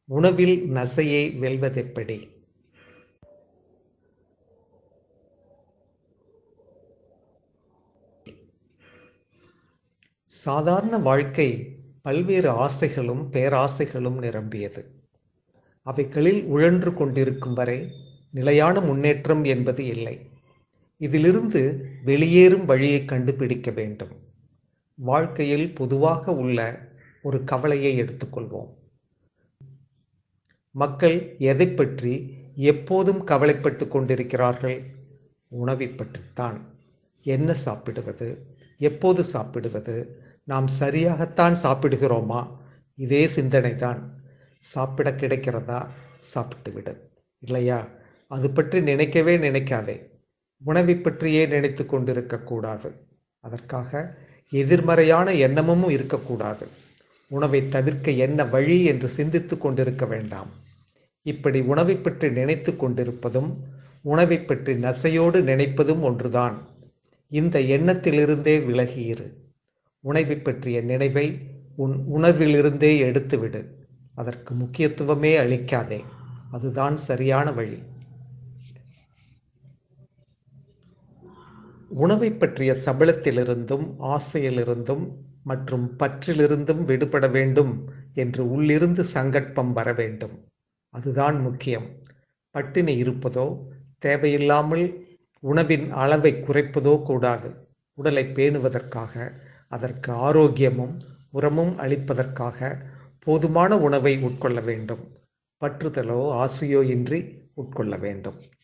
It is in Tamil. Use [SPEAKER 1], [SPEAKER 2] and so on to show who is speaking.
[SPEAKER 1] உணவில் நசையை வெல்வதெப்படி சாதாரண வாழ்க்கை பல்வேறு ஆசைகளும் பேராசைகளும் நிரம்பியது அவைகளில் உழன்று கொண்டிருக்கும் வரை நிலையான முன்னேற்றம் என்பது இல்லை இதிலிருந்து வெளியேறும் வழியை கண்டுபிடிக்க வேண்டும் வாழ்க்கையில் பொதுவாக உள்ள ஒரு கவலையை எடுத்துக்கொள்வோம் மக்கள் எதை பற்றி எப்போதும் கவலைப்பட்டு கொண்டிருக்கிறார்கள் உணவை பற்றித்தான் என்ன சாப்பிடுவது எப்போது சாப்பிடுவது நாம் சரியாகத்தான் சாப்பிடுகிறோமா இதே சிந்தனை தான் சாப்பிட கிடைக்கிறதா சாப்பிட்டு விடு இல்லையா அது பற்றி நினைக்கவே நினைக்காதே உணவை பற்றியே நினைத்து கொண்டிருக்கக்கூடாது அதற்காக எதிர்மறையான எண்ணமும் இருக்கக்கூடாது உணவை தவிர்க்க என்ன வழி என்று சிந்தித்து கொண்டிருக்க வேண்டாம் இப்படி உணவை பற்றி நினைத்து கொண்டிருப்பதும் உணவை பற்றி நசையோடு நினைப்பதும் ஒன்றுதான் இந்த எண்ணத்திலிருந்தே விலகியிரு உணவை பற்றிய நினைவை உன் உணர்விலிருந்தே எடுத்துவிடு அதற்கு முக்கியத்துவமே அளிக்காதே அதுதான் சரியான வழி உணவை பற்றிய சபலத்திலிருந்தும் ஆசையிலிருந்தும் மற்றும் பற்றிலிருந்தும் விடுபட வேண்டும் என்று உள்ளிருந்து சங்கற்பம் வர வேண்டும் அதுதான் முக்கியம் பட்டினி இருப்பதோ தேவையில்லாமல் உணவின் அளவை குறைப்பதோ கூடாது உடலை பேணுவதற்காக அதற்கு ஆரோக்கியமும் உரமும் அளிப்பதற்காக போதுமான உணவை உட்கொள்ள வேண்டும் பற்றுதலோ ஆசையோ இன்றி உட்கொள்ள வேண்டும்